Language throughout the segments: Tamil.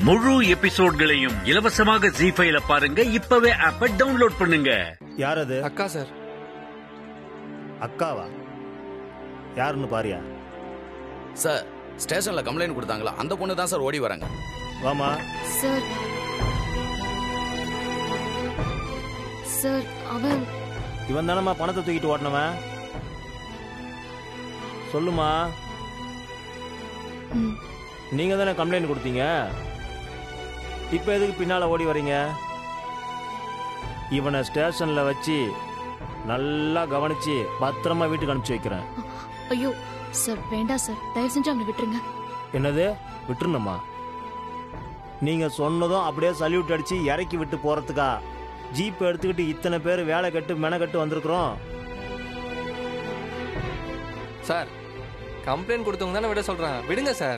முழு எபிசோட்களையும் இலவசமாக ஜி ஃபைல பாருங்க இப்பவே ஆப்ப டவுன்லோட் பண்ணுங்க யார் அது அக்கா சார் அக்காவா யாருன்னு பாரியா சார் ஸ்டேஷன்ல கம்ப்ளைண்ட் கொடுத்தாங்களா அந்த பொண்ணு தான் சார் ஓடி வராங்க வாமா சார் சார் அவன் இவன் தானம்மா பணத்தை தூக்கிட்டு ஓட்டினவன் சொல்லுமா ம், நீங்க தானே கம்ப்ளைண்ட் கொடுத்தீங்க இப்போ எதுக்கு பின்னால ஓடி வரீங்க இவனை ஸ்டேஷன்ல வச்சு நல்லா கவனிச்சு பத்திரமா வீட்டுக்கு அனுப்பிச்சு வைக்கிறேன் ஐயோ சார் வேண்டாம் சார் தயவு செஞ்சு அவனை விட்டுருங்க என்னது விட்டுருணுமா நீங்க சொன்னதும் அப்படியே சல்யூட் அடிச்சு இறக்கி விட்டு போறதுக்கா ஜீப் எடுத்துக்கிட்டு இத்தனை பேர் வேலை கட்டு மெனக்கட்டு வந்திருக்கிறோம் சார் கம்ப்ளைண்ட் கொடுத்தவங்க தானே விட சொல்றாங்க விடுங்க சார்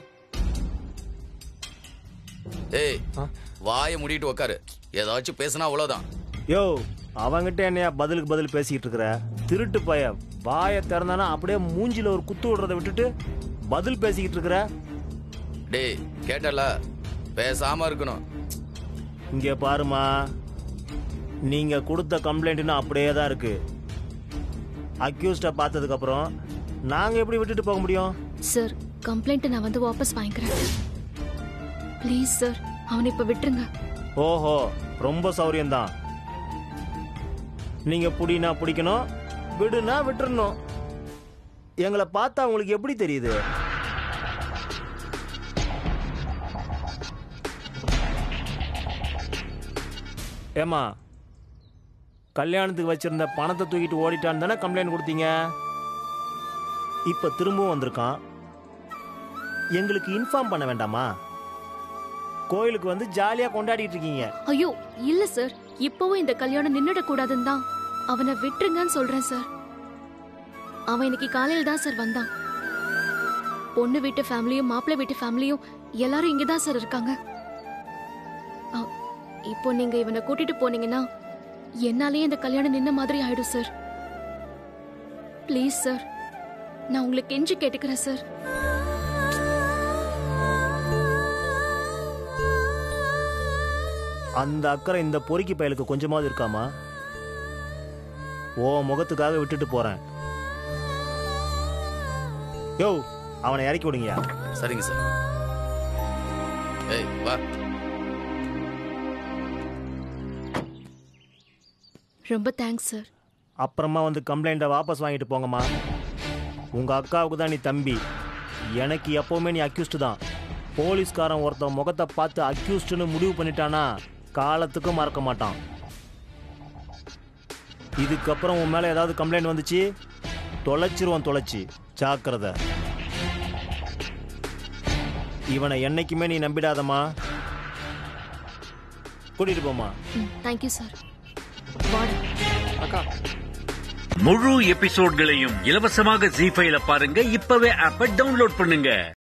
ஏய் ஆ? வாயை மூடிட்டு உக்காரு ஏதாச்சும் பேசினா அவ்வளவுதான் யோ அவங்கிட்ட என்னையா பதிலுக்கு பதில் பேசிக்கிட்டு இருக்கிற திருட்டு பைய வாயை திறந்தானா அப்படியே மூஞ்சில ஒரு குத்து விடுறதை விட்டுட்டு பதில் பேசிக்கிட்டு இருக்கிற டேய் கேட்டல பேசாம இருக்கணும் இங்க பாருமா நீங்க கொடுத்த கம்ப்ளைண்ட்னு அப்படியே தான் இருக்கு அக்யூஸ்ட பார்த்ததுக்கு அப்புறம் நாங்க எப்படி விட்டுட்டு போக முடியும் சார் கம்ப்ளைண்ட் நான் வந்து வாபஸ் வாங்கிக்கிறேன் ப்ளீஸ் சார் அவனை இப்ப விட்டுருங்க ஓஹோ ரொம்ப சௌரியம்தான் நீங்க புடினா பிடிக்கணும் விடுனா விட்டுறணும் எங்களை பார்த்தா உங்களுக்கு எப்படி தெரியுது ஏமா கல்யாணத்துக்கு வச்சிருந்த பணத்தை தூக்கிட்டு ஓடிட்டான்னு தானே கம்ப்ளைண்ட் கொடுத்தீங்க இப்ப திரும்பவும் வந்திருக்கான் எங்களுக்கு இன்ஃபார்ம் பண்ண வேண்டாமா கோயிலுக்கு வந்து ஜாலியா கொண்டாடிட்டு இருக்கீங்க ஐயோ இல்ல சார் இப்பவும் இந்த கல்யாணம் நின்னுடக் கூடாதுன்னு தான் அவனை விட்டுருங்கன்னு சொல்றேன் சார் அவன் இன்னைக்கு காலையில தான் சார் வந்தான் பொண்ணு வீட்டு ஃபேமிலியும் மாப்பிள்ளை வீட்டு ஃபேமிலியும் எல்லாரும் இங்க தான் சார் இருக்காங்க அ, இப்போ நீங்க இவனை கூட்டிட்டு போனீங்கன்னா என்னாலேயே இந்த கல்யாணம் நின்ன மாதிரி ஆயிடும் சார் ப்ளீஸ் சார் நான் உங்களுக்கு கெஞ்சி கேட்டுக்கிறேன் சார் அந்த அக்கறை இந்த பொறுக்கி பயலுக்கு கொஞ்சமாவது இருக்காமா ஓ முகத்துக்காக விட்டுட்டு போறேன் யோ அவனை இறக்கி விடுங்கயா சரிங்க சார் ஏய் வா ரொம்ப தேங்க்ஸ் சார் அப்புறமா வந்து கம்ப்ளைண்ட்டை வாபஸ் வாங்கிட்டு போங்கம்மா உங்க அக்காவுக்கு தான் நீ தம்பி எனக்கு எப்பவுமே நீ அக்யூஸ்டு தான் போலீஸ்காரன் ஒருத்தன் முகத்தை பார்த்து அக்யூஸ்டுன்னு முடிவு பண்ணிட்டானா காலத்துக்கும் மறக்க மாட்டான் இதுக்கப்புறம் உன் மேல ஏதாவது கம்ப்ளைண்ட் வந்துச்சு தொலைச்சிருவான் தொலைச்சி ஜாக்கிரதை இவனை என்னைக்குமே நீ நம்பிடாதம்மா கூட்டிட்டு போமா ம் தேங்க்யூ சார் வாடா அக்கா முழு எபிசோட்களையும் இலவசமாக ஜி ஃபைல பாருங்க இப்பவே ஆப்ப டவுன்லோட் பண்ணுங்க